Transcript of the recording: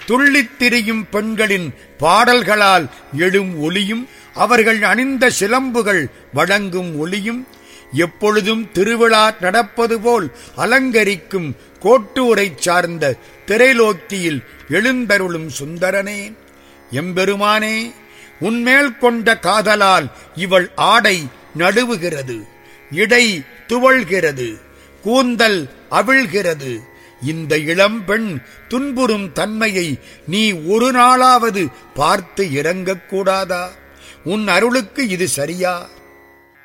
துள்ளித் திரியும் பெண்களின் பாடல்களால் எழும் ஒலியும் அவர்கள் அணிந்த சிலம்புகள் வழங்கும் ஒலியும் எப்பொழுதும் திருவிழா நடப்பது போல் அலங்கரிக்கும் கோட்டூரை சார்ந்த திரைலோக்கியில் எழுந்தருளும் சுந்தரனே எம்பெருமானே உன்மேல் கொண்ட காதலால் இவள் ஆடை நடுவுகிறது இடை துவழ்கிறது கூந்தல் அவிழ்கிறது இந்த இளம்பெண் துன்புறும் தன்மையை நீ ஒரு நாளாவது பார்த்து இறங்கக்கூடாதா உன் அருளுக்கு இது சரியா